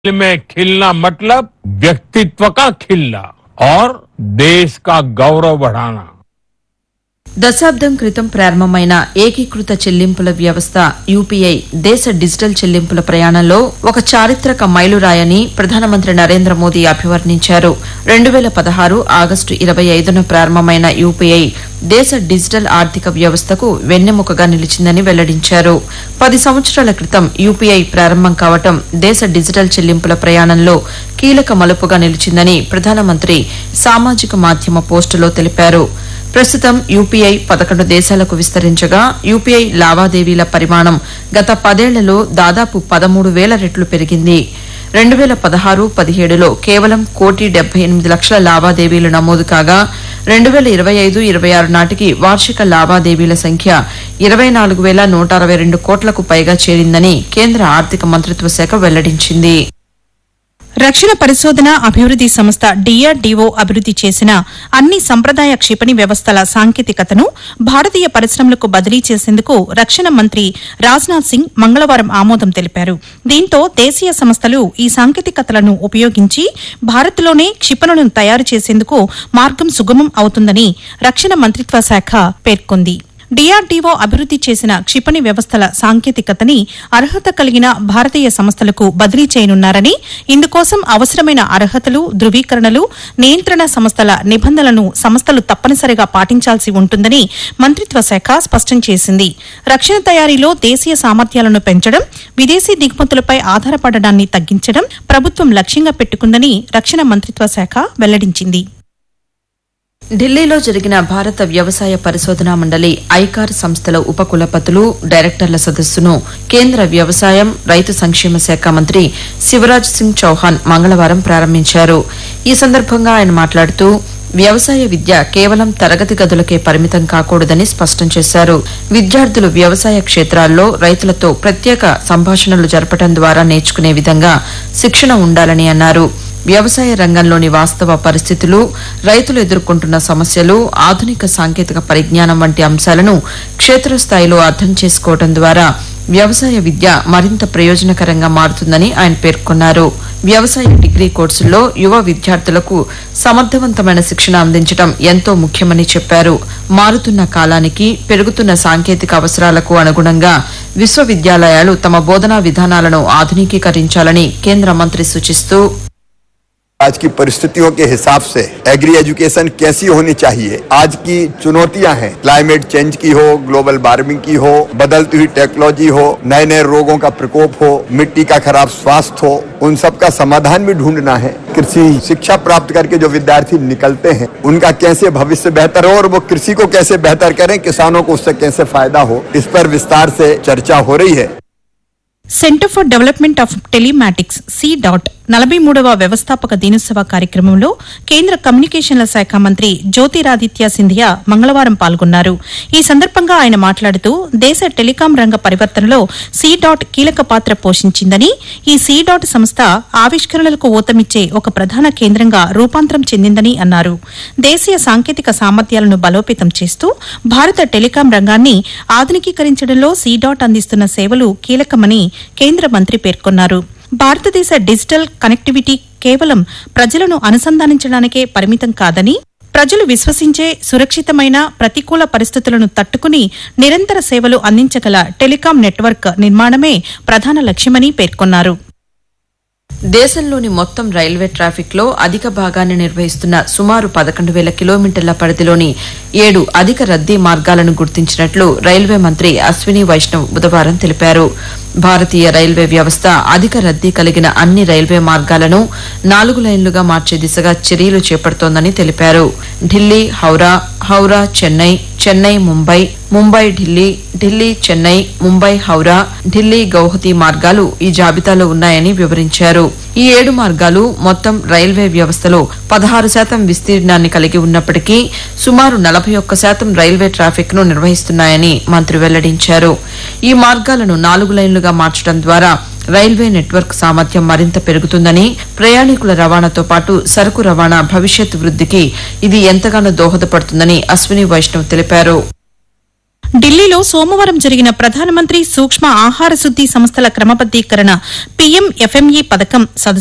दिल में खिलना मतलब व्यक्तित्व का खिलना और देश का गौरव बढ़ाना దశాబ్దం క్రితం ప్రారంభమైన ఏకీకృత చెల్లింపుల వ్యవస్థ యూపీఐ దేశ డిజిటల్ చెల్లింపుల ప్రయాణంలో ఒక చారిత్రక మైలురాయని ప్రధానమంత్రి నరేంద్ర మోదీ అభివర్ణించారు రెండు వేల పదహారు ఆగస్టు ఇరవై ఐదున ప్రారంభమైన యూపీఐ దేశ డిజిటల్ ఆర్థిక వ్యవస్థకు వెన్నెముకగా నిలిచిందని వెల్లడించారు పది సంవత్సరాల క్రితం యూపీఐ ప్రారంభం కావటం దేశ డిజిటల్ చెల్లింపుల ప్రయాణంలో కీలక మలుపుగా నిలిచిందని ప్రధానమంత్రి సామాజిక మాధ్యమ పోస్టులో తెలిపారు ప్రస్తుతం యూపీఐ పదకొండు దేశాలకు విస్తరించగా యూపీఐ లావాదేవీల పరిమాణం గత పదేళ్లలో దాదాపు పదమూడు వేల రెట్లు పెరిగింది రెండు వేల పదహారు పదిహేడులో కేవలం కోటి డెబ్బై ఎనిమిది లక్షల లావాదేవీలు నమోదు కాగా రెండు వేల ఇరవై ఐదు ఇరవై ఆరు నాటికి వార్షిక లావాదేవీల సంఖ్య ఇరవై నాలుగు వేల నూట అరవై రెండు కోట్లకు పైగా చేరిందని కేంద్ర ఆర్థిక మంత్రిత్వ శాఖ వెల్లడించింది రక్షణ పరిశోధన అభివృద్ది సంస్థ డిఆర్డీఓ అభివృద్ది చేసిన అన్ని సంప్రదాయ క్షిపణి వ్యవస్థల సాంకేతికతను భారతీయ పరిశ్రమలకు బదిలీ చేసేందుకు రక్షణ మంత్రి రాజ్నాథ్ సింగ్ మంగళవారం ఆమోదం తెలిపారు దీంతో దేశీయ సంస్థలు ఈ సాంకేతికతలను ఉపయోగించి భారత్లోనే క్షిపణులను తయారు చేసేందుకు మార్గం సుగమం అవుతుందని రక్షణ మంత్రిత్వ శాఖ పేర్కొంది డిఆర్డీఓ అభివృద్ది చేసిన క్షిపణి వ్యవస్థల సాంకేతికతని అర్హత కలిగిన భారతీయ సంస్థలకు బదిలీ చేయనున్నారని ఇందుకోసం అవసరమైన అర్హతలు ధృవీకరణలు నియంత్రణ సంస్థల నిబంధనలను సంస్థలు తప్పనిసరిగా పాటించాల్సి ఉంటుందని మంత్రిత్వ శాఖ స్పష్టం చేసింది రక్షణ తయారీలో దేశీయ సామర్థ్యాలను పెంచడం విదేశీ దిగుమతులపై ఆధారపడడాన్ని తగ్గించడం ప్రభుత్వం లక్ష్యంగా పెట్టుకుందని రక్షణ మంత్రిత్వ శాఖ వెల్లడించింది ఢిల్లీలో జరిగిన భారత వ్యవసాయ పరిశోధనా మండలి ఐకార్ సంస్థల ఉపకులపతులు డైరెక్టర్ల సదస్సును కేంద్ర వ్యవసాయం రైతు సంక్షేమ శాఖ మంత్రి శివరాజ్ సింగ్ చౌహాన్ మంగళవారం ప్రారంభించారు ఈ సందర్భంగా ఆయన మాట్లాడుతూ వ్యవసాయ విద్య కేవలం తరగతి గదులకే పరిమితం కాకూడదని స్పష్టం చేశారు విద్యార్థులు వ్యవసాయ క్షేత్రాల్లో రైతులతో ప్రత్యేక సంభాషణలు జరపడం ద్వారా నేర్చుకునే విధంగా శిక్షణ ఉండాలని అన్నారు వ్యవసాయ రంగంలోని వాస్తవ పరిస్థితులు రైతులు ఎదుర్కొంటున్న సమస్యలు ఆధునిక సాంకేతిక పరిజ్ఞానం వంటి అంశాలను క్షేత్రస్థాయిలో అర్థం చేసుకోవడం ద్వారా వ్యవసాయ విద్య మరింత ప్రయోజనకరంగా మారుతుందని ఆయన పేర్కొన్నారు వ్యవసాయ డిగ్రీ కోర్సుల్లో యువ విద్యార్థులకు సమర్థవంతమైన శిక్షణ అందించడం ఎంతో ముఖ్యమని చెప్పారు మారుతున్న కాలానికి పెరుగుతున్న సాంకేతిక అవసరాలకు అనుగుణంగా విశ్వవిద్యాలయాలు తమ బోధనా విధానాలను ఆధునికీకరించాలని కేంద్ర మంత్రి సూచిస్తూ आज की परिस्थितियों के हिसाब से एग्री एजुकेशन कैसी होनी चाहिए आज की चुनौतियां हैं क्लाइमेट चेंज की हो ग्लोबल वार्मिंग की हो बदलती हुई टेक्नोलॉजी हो नए नए रोगों का प्रकोप हो मिट्टी का खराब स्वास्थ्य हो उन सब का समाधान भी ढूंढना है कृषि शिक्षा प्राप्त करके जो विद्यार्थी निकलते हैं उनका कैसे भविष्य बेहतर हो और वो कृषि को कैसे बेहतर करें किसानों को उससे कैसे फायदा हो इस पर विस्तार से चर्चा हो रही है Centre for Development of Telematics C DOT నలభై మూడవ వ్యవస్థాపక దినోత్సవ కార్యక్రమంలో కేంద్ర కమ్యూనికేషన్ల శాఖ మంత్రి జ్యోతిరాదిత్య సింధియా మంగళవారం పాల్గొన్నారు ఈ సందర్భంగా ఆయన మాట్లాడుతూ దేశ టెలికాం రంగ పరివర్తనలో సి డాట్ కీలక పాత్ర పోషించిందని ఈ సి డాట్ సంస్థ ఆవిష్కరణలకు ఊతమిచ్చే ఒక ప్రధాన కేంద్రంగా రూపాంతరం చెందిందని అన్నారు దేశీయ సాంకేతిక సామర్థ్యాలను బలోపేతం చేస్తూ భారత టెలికాం రంగాన్ని ఆధునికీకరించడంలో సి డాట్ అందిస్తున్న సేవలు కీలకమని కేంద్ర మంత్రి పేర్కొన్నారు భారతదేశ డిజిటల్ కనెక్టివిటీ కేవలం ప్రజలను అనుసంధానించడానికే పరిమితం కాదని ప్రజలు విశ్వసించే సురక్షితమైన ప్రతికూల పరిస్థితులను తట్టుకుని నిరంతర సేవలు అందించగల టెలికాం నెట్వర్క్ నిర్మాణమే ప్రధాన లక్ష్యమని పేర్కొన్నారు దేశంలోని మొత్తం రైల్వే ట్రాఫిక్ లో అధిక భాగాన్ని నిర్వహిస్తున్న సుమారు పదకొండు వేల కిలోమీటర్ల పరిధిలోని ఏడు అధిక రద్దీ మార్గాలను గుర్తించినట్లు రైల్వే మంత్రి అశ్విని వైష్ణవ్ బుధవారం తెలిపారు భారతీయ రైల్వే వ్యవస్థ అధిక రద్దీ కలిగిన అన్ని రైల్వే మార్గాలను నాలుగు లైన్లుగా మార్చే దిశగా చర్యలు చేపడుతోందని తెలిపారు ఢిల్లీ హౌరా హౌరా చెన్నై చెన్నై ముంబై ముంబై ఢిల్లీ ఢిల్లీ చెన్నై ముంబై హౌరా ఢిల్లీ గౌహతి మార్గాలు ఈ జాబితాలో ఉన్నాయని వివరించారు ఈ ఏడు మార్గాలు మొత్తం రైల్వే వ్యవస్థలో పదహారు శాతం విస్తీర్ణాన్ని కలిగి ఉన్నప్పటికీ సుమారు నలభై ఒక్క శాతం రైల్వే ట్రాఫిక్ ను నిర్వహిస్తున్నాయని మంత్రి వెల్లడించారు ఈ మార్గాలను నాలుగు లైన్లుగా మార్చడం ద్వారా రైల్వే నెట్వర్క్ సామర్థ్యం మరింత పెరుగుతుందని ప్రయాణికుల రవాణాతో పాటు సరుకు రవాణా భవిష్యత్ వృద్ధికి ఇది ఎంతగానో దోహదపడుతుందని అశ్విని వైష్ణవ్ తెలిపారు ఢిల్లీలో సోమవారం జరిగిన ప్రధానమంత్రి సూక్ష్మ ఆహార శుద్ది సంస్థల క్రమబద్దీకరణ పీఎం ఎఫ్ఎంఈ పథకం సదస్సు